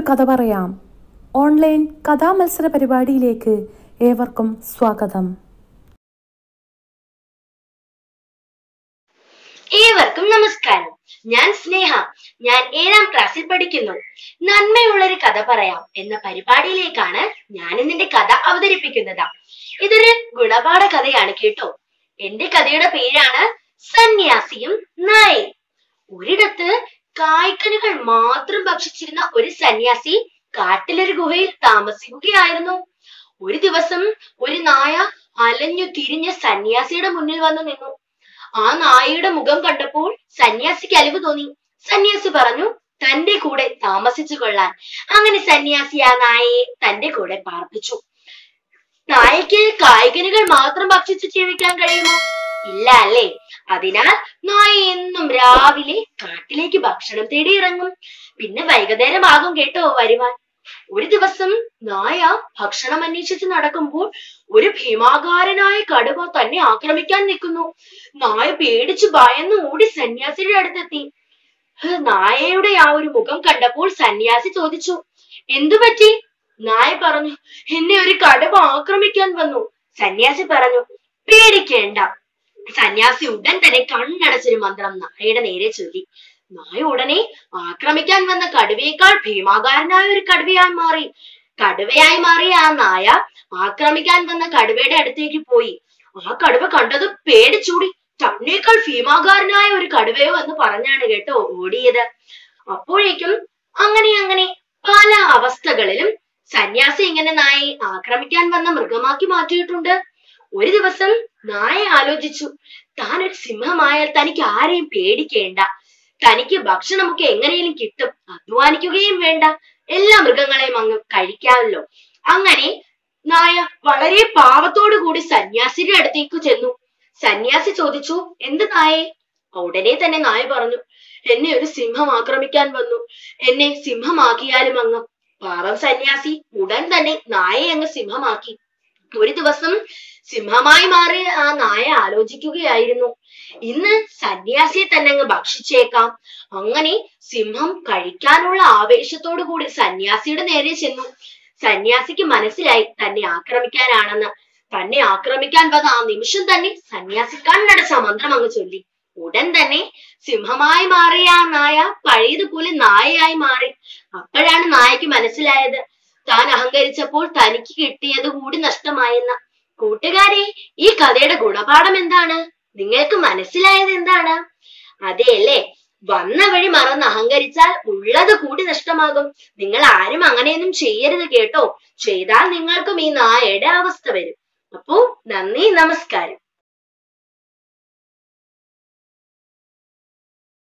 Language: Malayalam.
കഥ പറയാം ഓൺലൈൻ കഥാമത്സര പരിപാടിയിലേക്ക് ഏവർക്കും സ്വാഗതം ഏവർക്കും നമസ്കാരം ഞാൻ സ്നേഹ ഞാൻ ഏഴാം ക്ലാസ്സിൽ പഠിക്കുന്നു നന്മയുള്ളൊരു കഥ പറയാം എന്ന പരിപാടിയിലേക്കാണ് ഞാൻ ഇന്നിന്റെ കഥ അവതരിപ്പിക്കുന്നത് ഇതൊരു ഗുണപാഠ കഥയാണ് കേട്ടോ എന്റെ കഥയുടെ പേരാണ് സന്യാസിയും നായയും ഒരിടത്ത് കായ്ക്കനുകൾ മാത്രം ഭക്ഷിച്ചിരുന്ന ഒരു സന്യാസി കാട്ടിലൊരു ഗുഹയിൽ താമസിക്കുകയായിരുന്നു ഒരു ദിവസം ഒരു നായ അലഞ്ഞു തിരിഞ്ഞ സന്യാസിയുടെ മുന്നിൽ വന്നു നിന്നു ആ നായയുടെ മുഖം കണ്ടപ്പോൾ സന്യാസിക്ക് അലിവ് തോന്നി സന്യാസി പറഞ്ഞു തന്റെ കൂടെ താമസിച്ചു കൊള്ളാൻ അങ്ങനെ സന്യാസി ആ നായയെ തന്റെ കൂടെ പാർപ്പിച്ചു നായയ്ക്ക് കായ്കനികൾ മാത്രം ഭക്ഷിച്ച് ജീവിക്കാൻ കഴിയുമോ ഇല്ല അല്ലേ അതിനാൽ നായ എന്നും രാവിലെ കാട്ടിലേക്ക് ഭക്ഷണം തേടി ഇറങ്ങും പിന്നെ വൈകുന്നേരമാകും കേട്ടോ വരുവാൻ ഒരു ദിവസം നായ ഭക്ഷണം അന്വേഷിച്ച് നടക്കുമ്പോൾ ഒരു ഭീമാകാരനായ കടുവ തന്നെ ആക്രമിക്കാൻ നിൽക്കുന്നു നായ പേടിച്ചു ഭയന്ന് ഓടി സന്യാസിയുടെ അടുത്തെത്തി ഹ്, നായയുടെ ആ ഒരു മുഖം കണ്ടപ്പോൾ സന്യാസി ചോദിച്ചു എന്തു പറ്റി നായ പറഞ്ഞു എന്നെ ഒരു കടുവ ആക്രമിക്കാൻ വന്നു സന്യാസി പറഞ്ഞു പേടിക്കേണ്ട സന്യാസി ഉടൻ തന്നെ കണ്ണടച്ചൊരു മന്ത്രം നായയുടെ നേരെ ചൊല്ലി നായ ഉടനെ ആക്രമിക്കാൻ വന്ന കടുവയേക്കാൾ ഭീമാകാരനായ ഒരു കടുവയായി മാറി കടുവയായി മാറിയ ആ നായ ആക്രമിക്കാൻ വന്ന കടുവയുടെ അടുത്തേക്ക് പോയി ആ കടുവ കണ്ടത് പേടിച്ചൂടി തന്നേക്കാൾ ഭീമാകാരനായ ഒരു കടുവയോ എന്ന് പറഞ്ഞാണ് കേട്ടോ ഓടിയത് അപ്പോഴേക്കും അങ്ങനെ അങ്ങനെ പല അവസ്ഥകളിലും സന്യാസി ഇങ്ങനെ നായയെ ആക്രമിക്കാൻ വന്ന മൃഗമാക്കി മാറ്റിയിട്ടുണ്ട് ഒരു ദിവസം നായ ആലോചിച്ചു താൻ ഒരു സിംഹമായാൽ തനിക്ക് ആരെയും പേടിക്കേണ്ട തനിക്ക് ഭക്ഷണമൊക്കെ എങ്ങനെയും കിട്ടും അധ്വാനിക്കുകയും വേണ്ട എല്ലാ മൃഗങ്ങളെയും അങ്ങ് കഴിക്കാമല്ലോ അങ്ങനെ നായ വളരെ പാവത്തോടു കൂടി സന്യാസിയുടെ അടുത്തേക്ക് ചെന്നു സന്യാസി ചോദിച്ചു എന്ത് നായേ ഉടനെ തന്നെ നായ പറഞ്ഞു എന്നെ ഒരു സിംഹം ആക്രമിക്കാൻ വന്നു എന്നെ സിംഹമാക്കിയാലും അങ്ങ് പാവം സന്യാസി ഉടൻ തന്നെ നായയെ അങ്ങ് സിംഹമാക്കി ഒരു ദിവസം സിംഹമായി മാറിയ ആ നായ ആലോചിക്കുകയായിരുന്നു ഇന്ന് സന്യാസിയെ തന്നെ അങ്ങ് ഭക്ഷിച്ചേക്കാം അങ്ങനെ സിംഹം കഴിക്കാനുള്ള ആവേശത്തോടു കൂടി സന്യാസിയുടെ നേരെ ചെന്നു സന്യാസിക്ക് മനസ്സിലായി തന്നെ ആക്രമിക്കാനാണെന്ന് തന്നെ ആക്രമിക്കാൻ വന്ന ആ നിമിഷം തന്നെ സന്യാസി കണ്ണടച്ച മന്ത്രം അങ്ങ് ചൊല്ലി ഉടൻ തന്നെ സിംഹമായി മാറിയ ആ നായ പഴയതുപോലെ നായയായി മാറി അപ്പോഴാണ് നായക്ക് മനസ്സിലായത് താൻ അഹങ്കരിച്ചപ്പോൾ തനിക്ക് കിട്ടിയത് കൂടി നഷ്ടമായെന്ന് കൂട്ടുകാരെ ഈ കഥയുടെ ഗുണപാഠം എന്താണ് നിങ്ങൾക്ക് മനസ്സിലായത് എന്താണ് അതെയല്ലേ വന്ന വഴി മറന്ന് അഹങ്കരിച്ചാൽ ഉള്ളത് കൂടി നഷ്ടമാകും നിങ്ങൾ ആരും അങ്ങനെയൊന്നും ചെയ്യരുത് കേട്ടോ ചെയ്താൽ നിങ്ങൾക്കും ഈ നായയുടെ അവസ്ഥ വരും അപ്പോ നന്ദി നമസ്കാരം